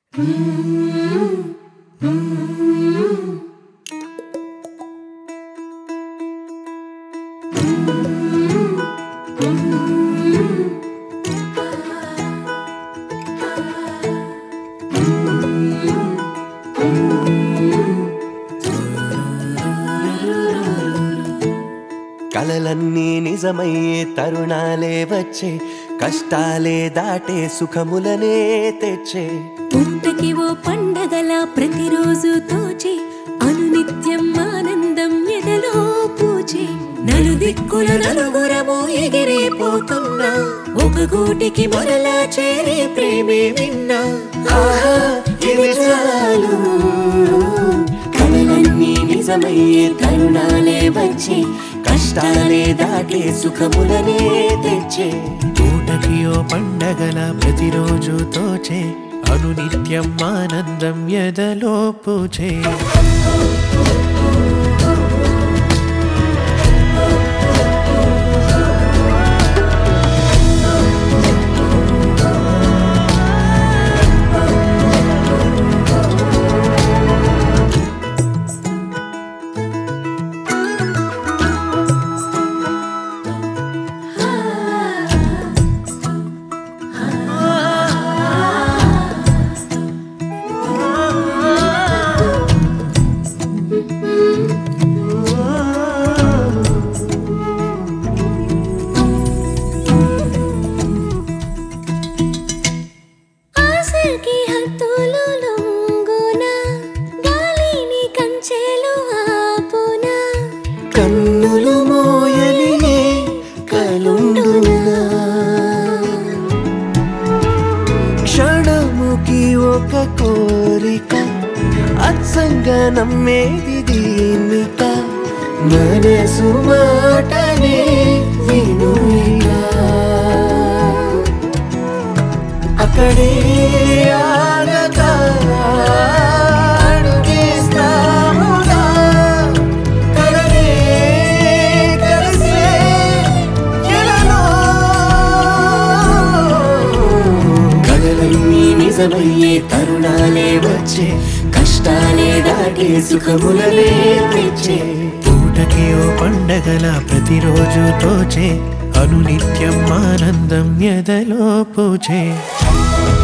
కలలన్నీ నిజమయ్యే తరుణాలే వచ్చే కష్టాలే దాటే సుఖములనే తెచ్చే పుట్టకి ఓ పండగల ప్రతిరోజు తోచే అనునిత్యం ఆనందం ఎదలో పూచే నలుదిక్కుల నలుగురము ఎగిరిపోతున్నా ఒక గూటికి మరలా చేరే ప్రేమే విన్నా ఆహా, ఇది చాలు కలలన్నీ నిజమయ్యే తరుణాలే వచ్చే కష్టాలే దాటే సుఖములనే తెచ్చే పూటకి ఓ పండగల ప్రతిరోజు తోచే అనునిత్యం ఆనందం ఎదలో పూచే ఆశకి హద్దులు లొంగున గాలిని కంచెలు ఆపునా కన్నులు మోయని కలుండునా క్షణముకి ఒక కోరిక అత్సంగా నమ్మేది దీనిక మనసు మాటనే వినుయిగా అక్కడే ఆగగా అడుగేస్తాముగా కలలే కలిసే ఎలలో కలలన్నీ నిజమయ్యే తరుణాలే వచ్చే కష్టాలే దాటే సుఖములనే తెచ్చే పూటకి ఓ పండగల ప్రతిరోజు తోచే అనునిత్యం ఆనందం ఎదలో పూచే